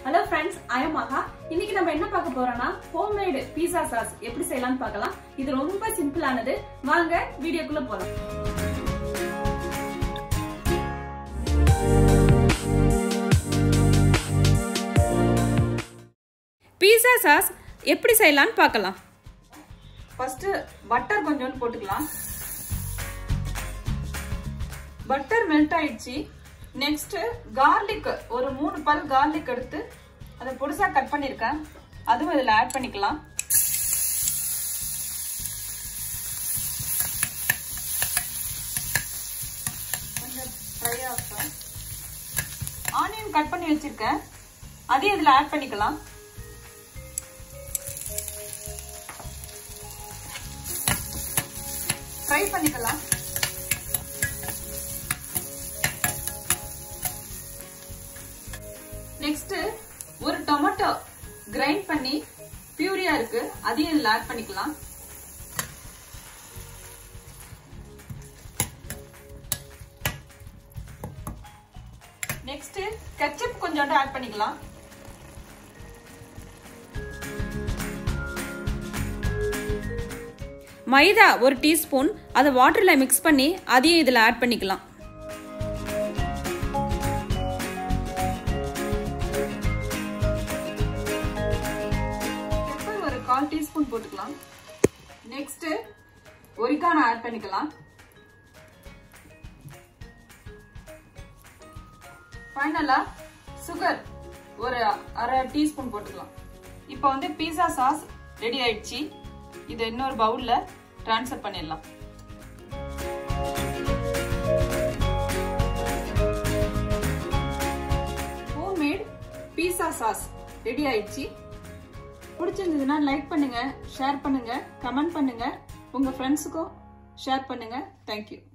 hello friends ஐயம் மகா இன்னைக்கு நம்ம என்ன பார்க்க போறோம்னா ஹோம்மேடு பீஸா சாஸ் எப்படி செய்யலாம்னு பார்க்கலாம் இது ரொம்ப சிம்பிளானது வாங்க வீடியோக்குள்ள போலாம் பீஸா சாஸ் எப்படி செய்யலாம்னு பார்க்கலாம் ஃபர்ஸ்ட் பட்டர் கொஞ்சோண்டு போட்டுக்கலாம் பட்டர் மெல்ட் ஆயிடுச்சு நெக்ஸ்ட் கார்லிக் ஒரு மூணு பல் கார்லிக் எடுத்து அதை பொடிசா கட் பண்ணிருக்கேன் அதுவும் இதில் ஆட் பண்ணிக்கலாம் கொஞ்சம் ஃப்ரை ஆகட்டும் ஆனியன் கட் பண்ணி வச்சிருக்கேன் அதையும் இதில் ஆட் பண்ணிக்கலாம் ஃப்ரை பண்ணிக்கலாம் நெக்ஸ்ட் ஒரு டொமேட்டோ கிரைண்ட் பண்ணி பியூரியா இருக்கு அதையும் இதுல ஆட் பண்ணிக்கலாம் நெக்ஸ்ட் கெச்சப் கொஞ்சோண்டு ஆட் பண்ணிக்கலாம் மைதா ஒரு டீஸ்பூன் அதை வாட்டரில் மிக்ஸ் பண்ணி அதையும் இதில் ஆட் பண்ணிக்கலாம் பெப்பர் ஒரு கால் டீஸ்பூன் போட்டுக்கலாம் நெக்ஸ்ட் ஒரிகான ஆட் பண்ணிக்கலாம் ஃபைனலா சுகர் ஒரு அரை டீஸ்பூன் போட்டுக்கலாம் இப்போ வந்து பீஸா சாஸ் ரெடி ஆயிடுச்சு இதை இன்னொரு பவுல்ல ட்ரான்ஸ்ஃபர் பண்ணிடலாம் ஹோம்மேட் பீஸா சாஸ் ரெடி ஆயிடுச்சு பிடிச்சிருந்ததுன்னா லைக் பண்ணுங்க ஷேர் பண்ணுங்க கமெண்ட் பண்ணுங்க உங்க ஃப்ரெண்ட்ஸுக்கும் ஷேர் பண்ணுங்க தேங்க்யூ